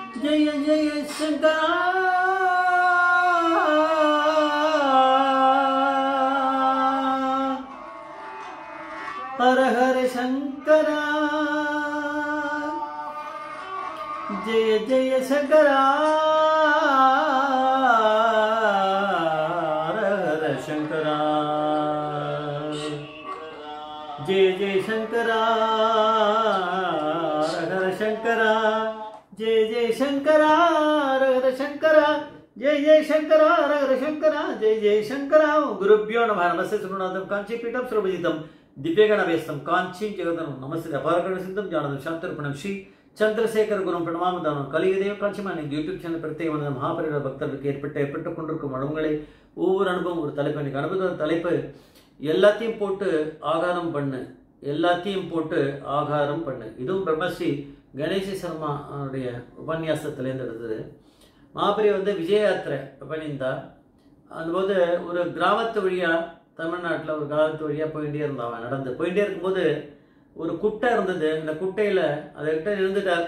ஜெய ஜெய சங்கரா ஹர ஹர சங்கரா ஜெய ஜெய சங்கரா ஹர ஹர சங்கரா ஜெய ஜெய சங்கரா ஹர ஹர சங்கரா ஜெய ஜெய சங்கரா ஹர ஹர சங்கரா ஜெய ஜெய சங்கரா ஹர ஹர சங்கரா ஜெய ஜெய சங்கரா குருப்பியோ நம நமஸ்தே சுகுணாதம் காஞ்சி பீఠம் சுரபஜிதம் திவ்யகணவேஸ்தம் காஞ்சி ஜெகதனம் நமஸ்தே அபாரகண சிந்தம் ஜானதம் சாந்தர்ப்பணம் ஸ்ரீ சந்திரசேகர குரும் பிரணமாமதானம் கலியுதேவ காட்சிமான யூடியூப் சேனல் பிரத்யேகமான மகாபரிட பக்தர்களுக்கு ஏற்பட்ட ஏற்பட்டுக் கொண்டிருக்கும் அனுபவங்களை ஒவ்வொரு அனுபவம் ஒரு தலைப்பு எனக்கு அனுபவ தலைப்பு எல்லாத்தையும் போட்டு ஆகாரம் பண்ணு எல்லாத்தையும் போட்டு ஆகாரம் பண்ணு இதுவும் பிரம்மஸ்ரீ கணேசி சர்மா அவருடைய உபன்யாசத்துலேருந்து எடுத்தது மகாபரி வந்து விஜய யாத்திரை பண்ணியிருந்தா அதுபோது ஒரு கிராமத்து வழியாக தமிழ்நாட்டில் ஒரு கிராமத்து வழியாக போயிட்டே இருந்தான் அவன் நடந்து போயிட்டே இருக்கும்போது ஒரு குட்டை இருந்தது அந்த குட்டையில் அதுக்கிட்ட இருந்துட்டார்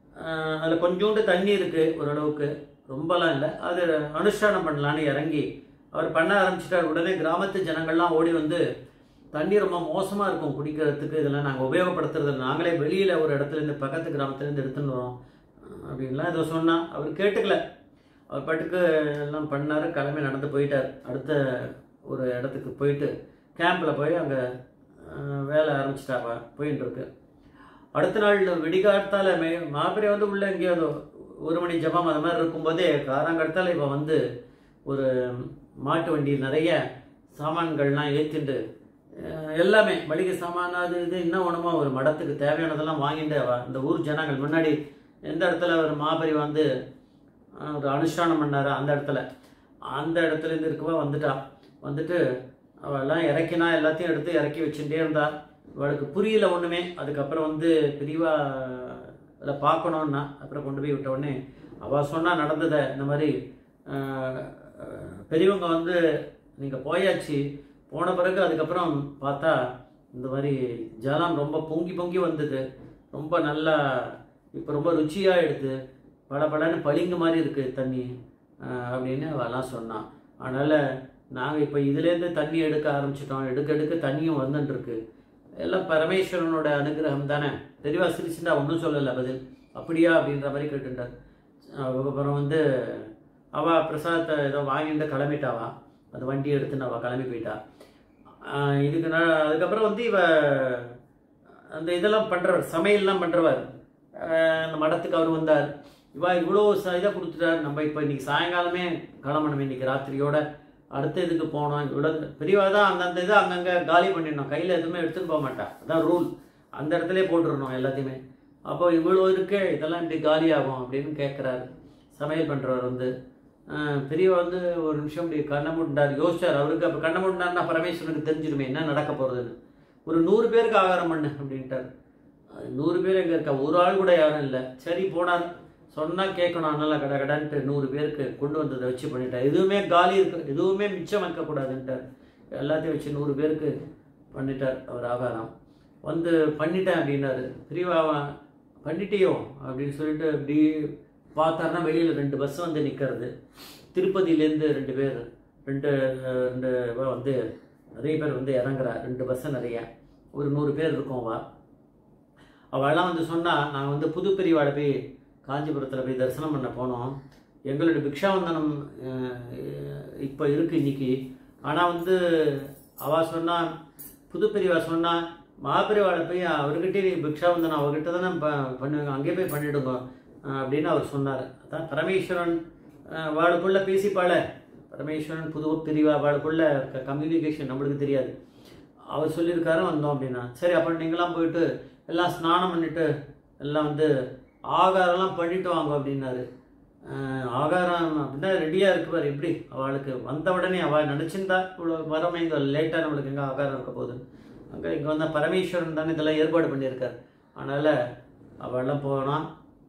அதில் கொஞ்சோண்டு தண்ணி இருக்குது ஓரளவுக்கு ரொம்பலாம் இல்லை அது அனுஷ்டானம் பண்ணலான்னு இறங்கி அவர் பண்ண ஆரம்பிச்சிட்டார் உடனே கிராமத்து ஜனங்கள்லாம் ஓடி வந்து தண்ணி ரொம்ப மோசமாக இருக்கும் குடிக்கிறதுக்கு இதெல்லாம் நாங்கள் உபயோகப்படுத்துறது இல்ல. நாங்களே வெளியில் ஒரு இடத்துலேருந்து பக்கத்து கிராமத்துலேருந்து எடுத்துன்னு வரோம் அப்படின்லாம் ஏதோ சொன்னால் அவர் கேட்டுக்கல அவர் பாட்டுக்கு எல்லாம் பண்ணார் கிளம்பி நடந்து போயிட்டார் அடுத்த ஒரு இடத்துக்கு போயிட்டு கேம்பில் போய் அங்கே வேலை ஆரம்பிச்சிட்டாங்க போயின்னு இருக்கு அடுத்த நாள் விடிகாலத்தால் மே மாப்பிரை வந்து உள்ள எங்கேயாவது ஒரு மணி ஜபம் அது மாதிரி இருக்கும்போதே காராங்கடத்தால் இப்போ வந்து ஒரு மாட்டு வண்டியில் நிறைய சாமான்கள்லாம் ஏற்றிண்டு அஹ் எல்லாமே மளிகை சாமான் அது இது என்ன ஒன்றுமோ ஒரு மடத்துக்கு தேவையானதெல்லாம் வாங்கிட்டு அவ இந்த ஊர் ஜனங்கள் முன்னாடி எந்த இடத்துல ஒரு மாபரி வந்து அஹ், ஒரு அனுஷ்டானம் பண்ணாரு அந்த இடத்துல அந்த இடத்துல இருந்து இருக்கவா வந்துட்டா வந்துட்டு அவெல்லாம் இறக்கினா எல்லாத்தையும் எடுத்து இறக்கி வச்சுட்டே இருந்தா அவளுக்கு புரியல ஒன்றுமே அதுக்கப்புறம் வந்து பிரிவா அதில் பார்க்கணுன்னா அப்புறம் கொண்டு போய் விட்ட உடனே அவள் சொன்னா நடந்ததை இந்த மாதிரி அஹ், அஹ், பெரியவங்க வந்து நீங்கள் போயாச்சு போன பிறகு அதுக்கப்புறம் பார்த்தா இந்த மாதிரி ஜலம் ரொம்ப பொங்கி பொங்கி வந்தது ரொம்ப நல்லா இப்போ ரொம்ப ருச்சியாக எடுத்து பல பலன்னு பளிங்கு மாதிரி இருக்குது தண்ணி அஹ், அப்படின்னு அவெல்லாம் சொன்னான் அதனால் நாங்கள் இப்போ இதுலேருந்து தண்ணி எடுக்க ஆரம்பிச்சிட்டோம் எடுக்க எடுக்க தண்ணியும் வந்துட்டு இருக்கு எல்லாம் பரமேஸ்வரனோட அனுகிரகம் தானே தெளிவாக சிரிச்சுட்டா ஒன்றும் சொல்லலை பதில் அப்படியா அப்படின்ற மாதிரி கேட்டுட்டார் அதுக்கப்புறம் வந்து அவள் பிரசாதத்தை ஏதோ வாங்கிட்டு கிளம்பிட்டாவா அந்த வண்டி எடுத்துன்னு அவள் கிளம்பி போயிட்டா ஆஹ் இதுக்கு நான் அதுக்கப்புறம் வந்து இவ அந்த இதெல்லாம் பண்ணுறவர் சமையல்லாம் பண்ணுறவர் அந்த மடத்துக்கு அவர் வந்தார் இவா இவ்வளோ ச இதை கொடுத்துட்டார் நம்ம இப்போ இன்னைக்கு சாயங்காலமே கிளம்பணும் இன்னைக்கு ராத்திரியோட அடுத்த இதுக்கு போனோம் இவ்வளோ பெரியவா தான் அந்தந்த இதை அங்கங்கே காலி பண்ணிடணும் கையில் எதுவுமே எடுத்துன்னு போக மாட்டா அதான் ரூல் அந்த இடத்துலயே போட்டுடணும் எல்லாத்தையுமே அப்போ இவ்வளோ இருக்கு இதெல்லாம் இப்படி காலியாகும் அப்படின்னு கேட்குறாரு சமையல் பண்ணுறவர் வந்து ஆஹ் பெரியவா வந்து ஒரு நிமிஷம் இப்படி கண்ணை மூட்டார் யோசிச்சார் அவருக்கு அப்போ கண்ணை மூட்டினார்னா பரமேஸ்வரனுக்கு தெரிஞ்சிடுமே என்ன நடக்க போகிறதுன்னு ஒரு நூறு பேருக்கு ஆகாரம் பண்ணு அப்படின்ட்டார் அது நூறு பேர் எங்கே இருக்கா ஒரு ஆள் கூட யாரும் இல்லை சரி போனார் சொன்னால் கேட்கணும் அதனால கட கடன்ட்டு நூறு பேருக்கு கொண்டு வந்ததை வச்சு பண்ணிட்டார் எதுவுமே காலி இருக்கு எதுவுமே மிச்சம் வைக்கக்கூடாதுன்ட்டார் எல்லாத்தையும் வச்சு நூறு பேருக்கு பண்ணிட்டார் அவர் ஆகாரம் வந்து பண்ணிட்டேன் அப்படின்னாரு பிரிவாவா பண்ணிட்டியோ அப்படின்னு சொல்லிட்டு இப்படி பார்த்தாருன்னா வெளியில் ரெண்டு பஸ் வந்து நிற்கிறது திருப்பதியிலேருந்து ரெண்டு பேர் ரெண்டு அஹ், ரெண்டு இவ வந்து நிறைய பேர் வந்து இறங்குறா ரெண்டு பஸ்ஸு நிறைய ஒரு நூறு பேர் இருக்கோம் வா அவெல்லாம் வந்து சொன்னா நாங்கள் வந்து புது பெரியவாட போய் காஞ்சிபுரத்தில் போய் தரிசனம் பண்ண போனோம் எங்களுடைய பிக்ஷாவந்தனம் இப்போ இருக்கு இன்னைக்கு ஆனால் வந்து அவ சொன்னா புது பெரியவா சொன்னா மாபெரியவாட போய் அவர்கிட்டயே நீ பிக்ஷாவந்தனம் அவர்கிட்ட தானே ப- பண்ணுவீங்க அங்கேயே போய் பண்ணிடுங்க அஹ் அப்படின்னு அவர் சொன்னார் அதான் பரமேஸ்வரன் அஹ், வாளுக்குள்ள பேசிப்பாள பரமேஸ்வரன் புது பிரிவா வாளுக்குள்ள கம்யூனிகேஷன் நம்மளுக்கு தெரியாது அவர் சொல்லியிருக்காரு வந்தோம் அப்படின்னா சரி அப்போ நீங்களாம் போயிட்டு எல்லாம் ஸ்நானம் பண்ணிட்டு எல்லாம் வந்து ஆகாரம்லாம் பண்ணிட்டு வாங்க அப்படின்னாரு அஹ் ஆகாரம் அப்படின்னா ரெடியாக இருக்கு பாரு எப்படி அவளுக்கு வந்த உடனே அவள் நினச்சிருந்தா இவ்வளோ வரமே இங்கே லேட்டாக நம்மளுக்கு எங்கே ஆகாரம் இருக்க போகுது அங்கே இங்கே வந்தால் பரமேஸ்வரன் தானே இதெல்லாம் ஏற்பாடு பண்ணியிருக்கார் அதனால் அவெல்லாம் போனால்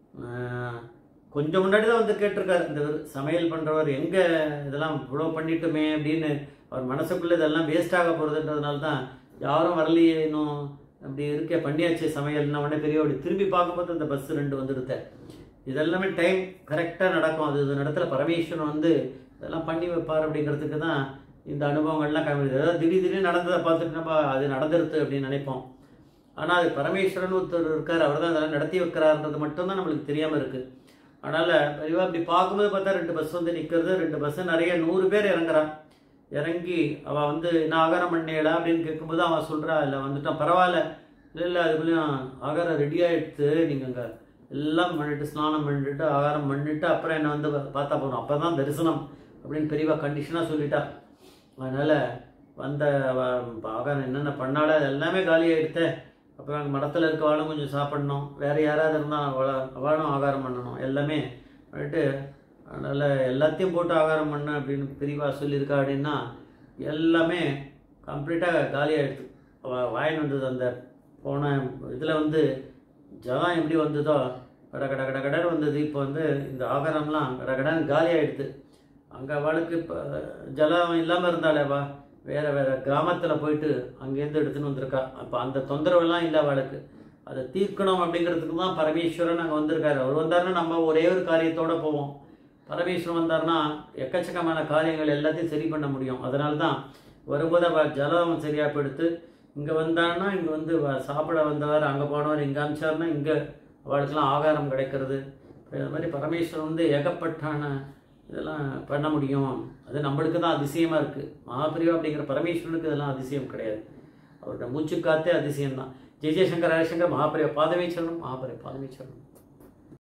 கொஞ்சம் முன்னாடி தான் வந்து கேட்டிருக்காரு இந்த இவர் சமையல் பண்ணுறவர் எங்கே இதெல்லாம் இவ்வளோ பண்ணிட்டோமே அப்படின்னு அவர் மனசுக்குள்ளே இதெல்லாம் வேஸ்ட் ஆக போகிறதுன்றதுனால தான் யாரும் வரலையே இன்னும் அப்படி இருக்க பண்ணியாச்சு சமையல்னா உடனே பெரிய அப்படி திரும்பி பார்க்கும்போது அந்த பஸ் ரெண்டு வந்துடுத்த இதெல்லாமே டைம் கரெக்டாக நடக்கும் அது இந்த இடத்துல பரமேஸ்வரன் வந்து இதெல்லாம் பண்ணி வைப்பார் அப்படிங்கிறதுக்கு தான் இந்த அனுபவங்கள்லாம் காமிக்குது அதாவது திடீர் திடீர்னு நடந்ததை பார்த்துட்டு நம்ம அது நடந்துருது அப்படின்னு நினைப்போம் ஆனால் அது பரமேஸ்வரன் ஒருத்தர் இருக்கார் அவர் தான் இதெல்லாம் நடத்தி வைக்கிறாருன்றது மட்டும்தான் நம்மளுக்கு தெரியாமல் இருக்குது அதனால் பெரியவா இப்படி பார்க்கும்போது பார்த்தா ரெண்டு பஸ் வந்து நிற்கிறது ரெண்டு பஸ்ஸு நிறைய நூறு பேர் இறங்குறான் இறங்கி அவள் வந்து என்ன ஆகாரம் பண்ணேடா அப்படின்னு கேட்கும்போது அவன் சொல்கிறா இல்லை வந்துட்டான் பரவாயில்ல இல்லை இல்லை அதுக்குள்ளேயும் ஆகாரம் ரெடி ஆகிடுத்து நீங்கள் அங்கே எல்லாம் பண்ணிட்டு ஸ்நானம் பண்ணிட்டு ஆகாரம் பண்ணிட்டு அப்புறம் என்ன வந்து பார்த்தா போகிறோம் அப்போ தான் தரிசனம் அப்படின்னு பெரியவா கண்டிஷனாக சொல்லிட்டா அதனால் வந்த அவ- ஆகாரம் என்னென்ன பண்ணாலும் அது எல்லாமே காலி ஆகிடுத்தே அப்புறம் அங்கே மடத்தில் இருக்கவாளும் கொஞ்சம் சாப்பிடணும் வேறு யாராவது இருந்தால் அவள அவளும் ஆகாரம் பண்ணணும் எல்லாமே பண்ணிட்டு அதனால் எல்லாத்தையும் போட்டு ஆகாரம் பண்ண அப்படின்னு பெரியவா சொல்லியிருக்கா அப்படின்னா எல்லாமே கம்ப்ளீட்டாக காலி ஆகிடுது அவள் வாயின் வந்தது அந்த போன இதில் வந்து ஜலம் எப்படி வந்ததோ கட கட கட கடன்னு வந்தது இப்போ வந்து இந்த ஆகாரம்லாம் கட கடன்னு காலி ஆகிடுது அங்கே அவளுக்கு இப்போ ஜலம் இல்லாமல் இருந்தாலே வா வேறு வேறு கிராமத்தில் போயிட்டு அங்கேருந்து எடுத்துன்னு வந்திருக்கா அப்போ அந்த தொந்தரவெல்லாம் இல்லை அவளுக்கு அதை தீர்க்கணும் அப்படிங்கிறதுக்கு தான் பரமேஸ்வரன் அங்கே வந்திருக்காரு அவர் வந்தாருன்னா நம்ம ஒரே ஒரு காரியத்தோட போவோம் பரமேஸ்வரன் வந்தாருன்னா எக்கச்சக்கமான காரியங்கள் எல்லாத்தையும் சரி பண்ண முடியும் அதனால தான் வரும்போது அவள் ஜலம் சரியாக போயிடுத்து இங்கே வந்தான்னா இங்கே வந்து வ- சாப்பிட வந்தவர் அங்கே போனவர் இங்கே அனுப்பிச்சாருன்னா இங்கே அவளுக்கெல்லாம் ஆகாரம் கிடைக்கிறது இது மாதிரி பரமேஸ்வரன் வந்து ஏகப்பட்டான இதெல்லாம் பண்ண முடியும் அது நம்மளுக்கு தான் அதிசயமாக இருக்குது மகாபிரிவா அப்படிங்கிற பரமேஸ்வரனுக்கு இதெல்லாம் அதிசயம் கிடையாது அவரோட மூச்சு காத்தே அதிசயம் தான் ஜெய ஜெயசங்கர் ஹரிசங்கர் மகாபிரிவா பாதமே சரணம் மகாபிரிவா பாதமே சரணம்